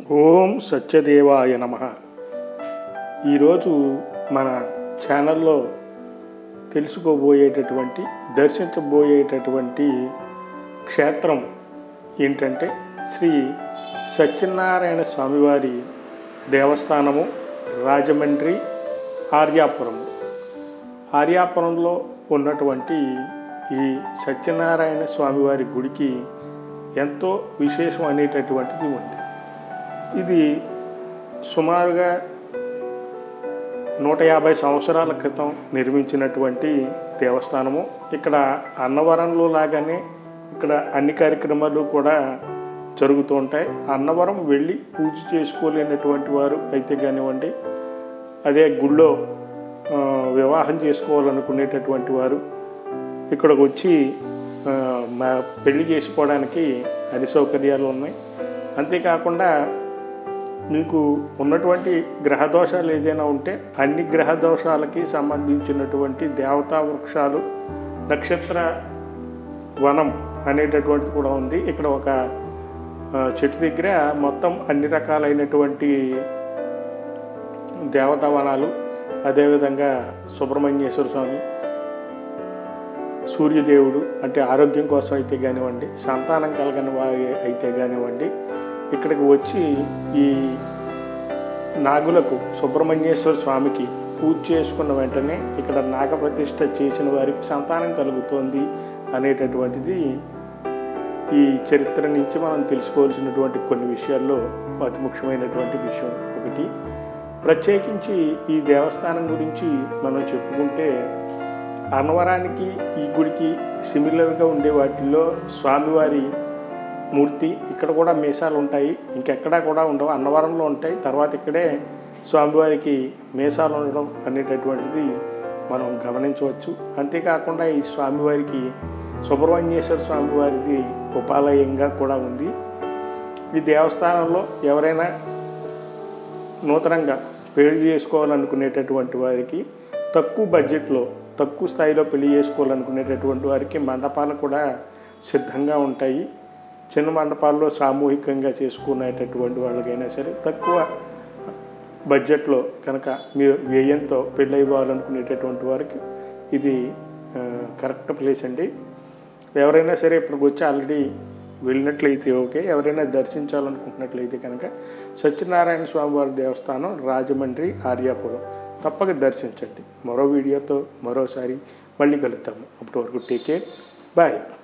ఓం సత్యదేవాయ నమ ఈరోజు మన ఛానల్లో తెలుసుకోబోయేటటువంటి దర్శించబోయేటటువంటి క్షేత్రం ఏంటంటే శ్రీ సత్యనారాయణ స్వామివారి దేవస్థానము రాజమండ్రి ఆర్యాపురము ఆర్యాపురంలో ఉన్నటువంటి ఈ సత్యనారాయణ స్వామివారి గుడికి ఎంతో విశేషం అనేటటువంటిది ఉంది ఇది సుమారుగా నూట యాభై సంవత్సరాల క్రితం నిర్మించినటువంటి దేవస్థానము ఇక్కడ అన్నవరంలో లాగానే ఇక్కడ అన్ని కార్యక్రమాలు కూడా జరుగుతూ ఉంటాయి అన్నవరం వెళ్ళి పూజ చేసుకోలేనటువంటి వారు అయితే కానివ్వండి అదే గుళ్ళో ఆ, వివాహం చేసుకోవాలనుకునేటటువంటి వారు ఇక్కడికి వచ్చి ఆ, మా పెళ్లి చేసుకోవడానికి అన్ని సౌకర్యాలు ఉన్నాయి అంతేకాకుండా మీకు ఉన్నటువంటి గ్రహ దోషాలు ఏదైనా ఉంటే అన్ని గ్రహ దోషాలకి సంబంధించినటువంటి దేవతా వృక్షాలు నక్షత్ర వనం అనేటటువంటిది కూడా ఉంది ఇక్కడ ఒక ఆ, చెట్టు దగ్గర మొత్తం అన్ని రకాలైనటువంటి దేవతా వనాలు అదేవిధంగా సుబ్రహ్మణ్యేశ్వర స్వామి సూర్యదేవుడు అంటే ఆరోగ్యం కోసం అయితే కానివ్వండి సంతానం కలగని వారి అయితే కానివ్వండి ఇక్కడికి వచ్చి ఈ నాగులకు సుబ్రహ్మణ్యేశ్వర స్వామికి పూజ చేసుకున్న వెంటనే ఇక్కడ నాగప్రతిష్ఠ చేసిన వారికి సంతానం కలుగుతోంది అనేటటువంటిది ఈ చరిత్ర నుంచి మనం తెలుసుకోవాల్సినటువంటి కొన్ని విషయాల్లో అతి ముఖ్యమైనటువంటి విషయం ఒకటి ప్రత్యేకించి ఈ దేవస్థానం గురించి మనం చెప్పుకుంటే అన్నవరానికి ఈ గుడికి సిమిలర్గా ఉండే వాటిల్లో స్వామివారి మూర్తి ఇక్కడ కూడా మీసాలు ఉంటాయి ఇంకెక్కడా కూడా ఉండవు అన్నవరంలో ఉంటాయి తర్వాత ఇక్కడే స్వామివారికి మీసాలు ఉండడం అనేటటువంటిది మనం గమనించవచ్చు అంతేకాకుండా ఈ స్వామివారికి సుబ్రహ్మణ్యేశ్వర స్వామివారిది ఉపాలయంగా కూడా ఉంది ఈ దేవస్థానంలో ఎవరైనా నూతనంగా పెళ్లి చేసుకోవాలనుకునేటటువంటి వారికి తక్కువ బడ్జెట్లో తక్కువ స్థాయిలో పెళ్లి చేసుకోవాలనుకునేటటువంటి వారికి మండపాలు కూడా సిద్ధంగా ఉంటాయి చిన్న మండపాల్లో సామూహికంగా చేసుకునేటటువంటి వాళ్ళకైనా సరే తక్కువ బడ్జెట్లో కనుక మీరు వ్యయంతో పెళ్ళి ఇవ్వాలనుకునేటటువంటి వారికి ఇది ఆ, కరెక్ట్ ప్లేస్ అండి ఎవరైనా సరే ఇప్పటికి వచ్చి ఆల్రెడీ వెళ్ళినట్లయితే ఓకే ఎవరైనా దర్శించాలనుకుంటున్నట్లయితే కనుక సత్యనారాయణ స్వామి వారి దేవస్థానం రాజమండ్రి ఆర్యాపురం తప్పక దర్శించండి మరో వీడియోతో మరోసారి మళ్ళీ కలుద్దాము అప్పటి వరకు టేక్ కేర్ బాయ్